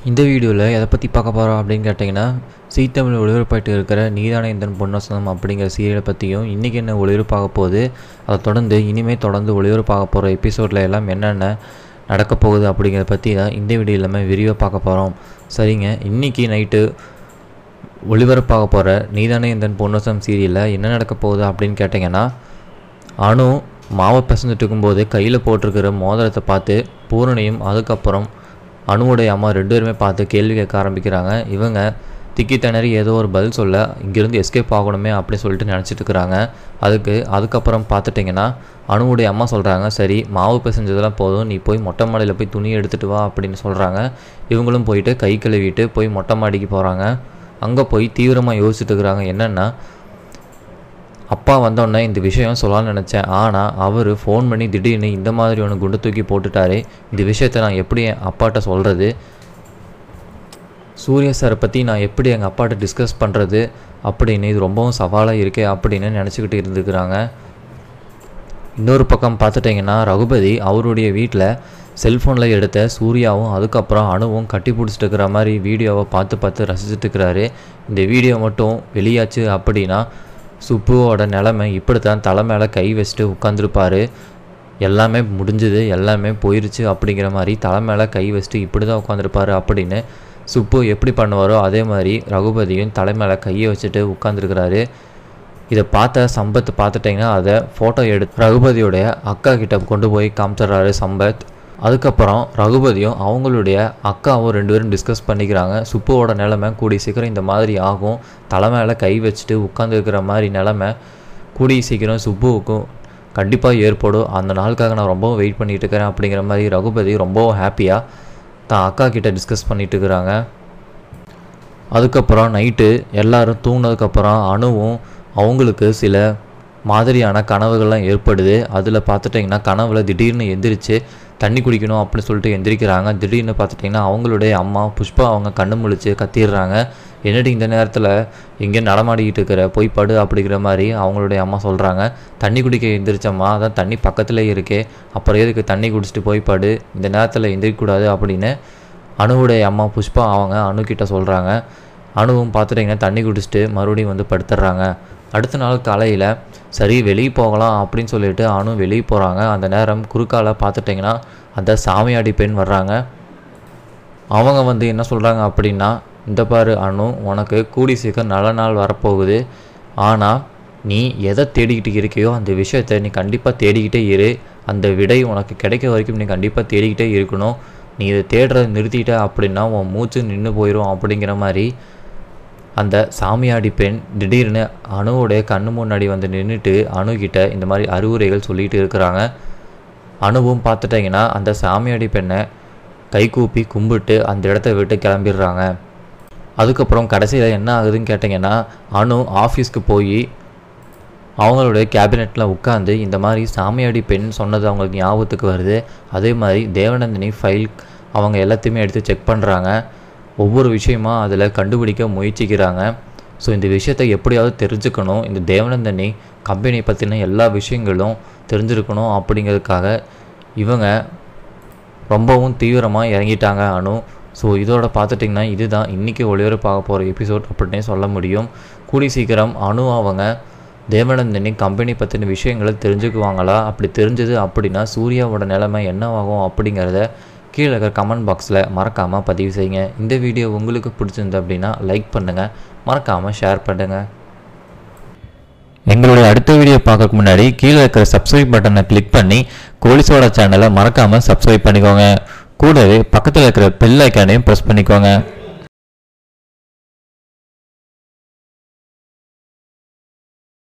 இந்த வீடியோவில் எதை பற்றி பார்க்க போகிறோம் அப்படின்னு கேட்டிங்கன்னா சீ தமிழ் ஒளிபரப்பாயிட்டு இருக்கிற நீதானே இந்தன் பொன்னசனம் அப்படிங்கிற சீரியலை பற்றியும் இன்றைக்கி என்ன ஒளிபரப்பாக போகுது அதை தொடர்ந்து இனிமேல் தொடர்ந்து ஒளிபரப்பாக போகிற எபிசோடில் எல்லாம் என்னென்ன நடக்க போகுது அப்படிங்கிறத பற்றி தான் இந்த வீடியோ எல்லாமே விரிவாக பார்க்க போகிறோம் சரிங்க இன்றைக்கி நைட்டு ஒளிபரப்பாக போகிற நீதானே இந்தன் பொன்னசம் சீரியலில் என்ன நடக்க போகுது அப்படின்னு கேட்டிங்கன்னா அணு மாவை பிசைஞ்சிட்டு இருக்கும்போது கையில் போட்டிருக்கிற மோதிரத்தை பார்த்து பூரணியும் அதுக்கப்புறம் அணுவுடைய அம்மா ரெண்டு பேருமே பார்த்து கேள்வி கேட்க ஆரம்பிக்கிறாங்க இவங்க திக்கி திணறி ஏதோ ஒரு பதில் சொல்ல இங்கேருந்து எஸ்கேப் ஆகணுமே அப்படி சொல்லிட்டு நினச்சிட்டு இருக்கிறாங்க அதுக்கு அதுக்கப்புறம் பார்த்துட்டிங்கன்னா அணுவுடைய அம்மா சொல்கிறாங்க சரி மாவு பிசைஞ்சதெல்லாம் போதும் நீ போய் மொட்டை மாடியில் போய் துணி எடுத்துகிட்டு வா அப்படின்னு சொல்கிறாங்க இவங்களும் போயிட்டு கை கழுவிட்டு போய் மொட்டை மாடிக்கு போகிறாங்க அங்கே போய் தீவிரமாக யோசிச்சுட்டு இருக்கிறாங்க என்னென்னா அப்பா வந்தோடனே இந்த விஷயம் சொல்லலாம்னு நினச்சேன் ஆனால் அவர் ஃபோன் பண்ணி திடீர்னு இந்த மாதிரி ஒன்று குண்டு தூக்கி போட்டுட்டாரு இந்த விஷயத்த நான் எப்படி என் அப்பாட்ட சொல்கிறது சூர்யா சாரை பற்றி நான் எப்படி எங்கள் அப்பாட்ட டிஸ்கஸ் பண்ணுறது அப்படின்னு இது ரொம்பவும் சவாலாக இருக்கே அப்படின்னு நினச்சிக்கிட்டு இருந்துக்கிறாங்க இன்னொரு பக்கம் பார்த்துட்டிங்கன்னா ரகுபதி அவருடைய வீட்டில் செல்ஃபோனில் எடுத்த சூர்யாவும் அதுக்கப்புறம் அணுவும் கட்டி பிடிச்சிட்டு இருக்கிற மாதிரி வீடியோவை பார்த்து பார்த்து ரசிச்சுட்டு இருக்கிறாரு இந்த வீடியோ மட்டும் வெளியாச்சு அப்படின்னா சுப்புவோட நிலமை இப்படி தான் தலை மேலே கை வச்சுட்டு உட்காந்துருப்பாரு எல்லாமே முடிஞ்சுது எல்லாமே போயிருச்சு அப்படிங்கிற மாதிரி தலை மேலே கை வச்சுட்டு இப்படி தான் உட்காந்துருப்பாரு அப்படின்னு சுப்பு எப்படி பண்ணுவாரோ அதே மாதிரி ரகுபதியும் தலை மேலே கையை வச்சுட்டு உட்காந்துருக்கிறாரு இதை பார்த்த சம்பத் பார்த்துட்டிங்கன்னா அதை ஃபோட்டோ எடுத்து ரகுபதியோடைய அக்கா கிட்ட கொண்டு போய் காமிச்சிட்றாரு சம்பத் அதுக்கப்புறம் ரகுபதியும் அவங்களுடைய அக்காவும் ரெண்டு பேரும் டிஸ்கஸ் பண்ணிக்கிறாங்க சுப்புவோட நிலமை கூடிய சீக்கிரம் இந்த மாதிரி ஆகும் தலை மேலே கை வச்சுட்டு உட்காந்துருக்கிற மாதிரி நிலமை கூடிய சீக்கிரம் சுப்புவுக்கும் கண்டிப்பாக ஏற்படும் அந்த நாளுக்காக நான் ரொம்பவும் வெயிட் பண்ணிட்டு இருக்கிறேன் அப்படிங்கிற மாதிரி ரகுபதி ரொம்பவும் ஹாப்பியாக தான் அக்கா கிட்ட டிஸ்கஸ் பண்ணிட்டு இருக்கிறாங்க அதுக்கப்புறம் நைட்டு எல்லாரும் தூங்கினதுக்கப்புறம் அணுவும் அவங்களுக்கு சில மாதிரியான கனவுகள்லாம் ஏற்படுது அதில் பார்த்துட்டிங்கன்னா கனவுல திடீர்னு எந்திரிச்சு தண்ணி குடிக்கணும் அப்படின்னு சொல்லிட்டு எந்திரிக்கிறாங்க திடீர்னு பார்த்துட்டிங்கன்னா அவங்களுடைய அம்மா புஷ்பா அவங்க கண்ணு முழிச்சு கத்திடுறாங்க என்னடி இந்த நேரத்தில் எங்கே நடமாடிக்கிட்டு இருக்கிற போய் படு அப்படிங்கிற மாதிரி அவங்களுடைய அம்மா சொல்கிறாங்க தண்ணி குடிக்க எந்திரிச்சம்மா அதான் தண்ணி பக்கத்துலேயே இருக்கே அப்புறம் எதுக்கு தண்ணி குடிச்சிட்டு போய் படு இந்த நேரத்தில் எந்திரிக்கக்கூடாது அப்படின்னு அணுவுடைய அம்மா புஷ்பா அவங்க அணுக்கிட்ட சொல்கிறாங்க அணுவும் பார்த்துட்டிங்கன்னா தண்ணி குடிச்சிட்டு மறுபடியும் வந்து படுத்துடுறாங்க அடுத்த நாள் காலையில் சரி வெளியே போகலாம் அப்படின்னு சொல்லிட்டு அணு வெளியே போகிறாங்க அந்த நேரம் குறுக்கால பார்த்துட்டிங்கன்னா அந்த சாமியாடி பெண் வர்றாங்க அவங்க வந்து என்ன சொல்கிறாங்க அப்படின்னா இந்த பாரு அணு உனக்கு கூடி சீக்கிரம் நல்ல நாள் வரப்போகுது ஆனால் நீ எதை தேடிக்கிட்டு இருக்கியோ அந்த விஷயத்தை நீ கண்டிப்பாக தேடிக்கிட்டே இரு அந்த விடை உனக்கு கிடைக்க வரைக்கும் நீ கண்டிப்பாக தேடிக்கிட்டே இருக்கணும் நீ இதை தேடுறதை நிறுத்திட்ட அப்படின்னா உன் மூச்சு நின்று போயிடும் அப்படிங்கிற மாதிரி அந்த சாமியாடி பெண் திடீர்னு அணுவோடைய கண்ணு முன்னாடி வந்து நின்றுட்டு அணுகிட்ட இந்த மாதிரி அறிவுரைகள் சொல்லிட்டு இருக்கிறாங்க அணுவும் பார்த்துட்டிங்கன்னா அந்த சாமியாடி பெண்ணை கைகூப்பி கும்பிட்டு அந்த இடத்த விட்டு கிளம்பிடுறாங்க அதுக்கப்புறம் கடைசியில் என்ன ஆகுதுன்னு கேட்டிங்கன்னா அணு ஆஃபீஸ்க்கு போய் அவங்களுடைய கேபினெட்டில் உட்காந்து இந்த மாதிரி சாமியாடி பெண் சொன்னது அவங்களுக்கு ஞாபகத்துக்கு வருது அதே மாதிரி தேவநந்தினி ஃபைல் அவங்க எல்லாத்தையுமே எடுத்து செக் பண்ணுறாங்க ஒவ்வொரு விஷயமா அதில் கண்டுபிடிக்க முயற்சிக்கிறாங்க ஸோ இந்த விஷயத்தை எப்படியாவது தெரிஞ்சுக்கணும் இந்த தேவநந்தினி கம்பெனி பற்றின எல்லா விஷயங்களும் தெரிஞ்சிருக்கணும் அப்படிங்கிறதுக்காக இவங்க ரொம்பவும் தீவிரமாக இறங்கிட்டாங்க அணு ஸோ இதோட பார்த்துட்டிங்கன்னா இதுதான் இன்றைக்கி ஒளிபரப்பாக போகிற எபிசோட் அப்படின்னே சொல்ல முடியும் கூடி சீக்கிரம் அணு அவங்க தேவநந்தினி கம்பெனி பற்றின விஷயங்களை தெரிஞ்சுக்குவாங்களா அப்படி தெரிஞ்சது அப்படின்னா சூர்யாவோட நிலைமை என்னவாகும் அப்படிங்கிறத கீழே இருக்கிற கமெண்ட் பாக்ஸில் மறக்காமல் பதிவு செய்யுங்க இந்த வீடியோ உங்களுக்கு பிடிச்சிருந்து அப்படின்னா லைக் பண்ணுங்கள் மறக்காமல் ஷேர் பண்ணுங்கள் எங்களுடைய அடுத்த வீடியோ பார்க்கறதுக்கு முன்னாடி கீழே இருக்கிற சப்ஸ்கிரைப் பட்டனை கிளிக் பண்ணி கோலிசோட சேனலை மறக்காமல் சப்ஸ்கிரைப் பண்ணிக்கோங்க கூடவே பக்கத்தில் இருக்கிற பெல் ஐக்கானையும் ப்ரெஸ் பண்ணிக்கோங்க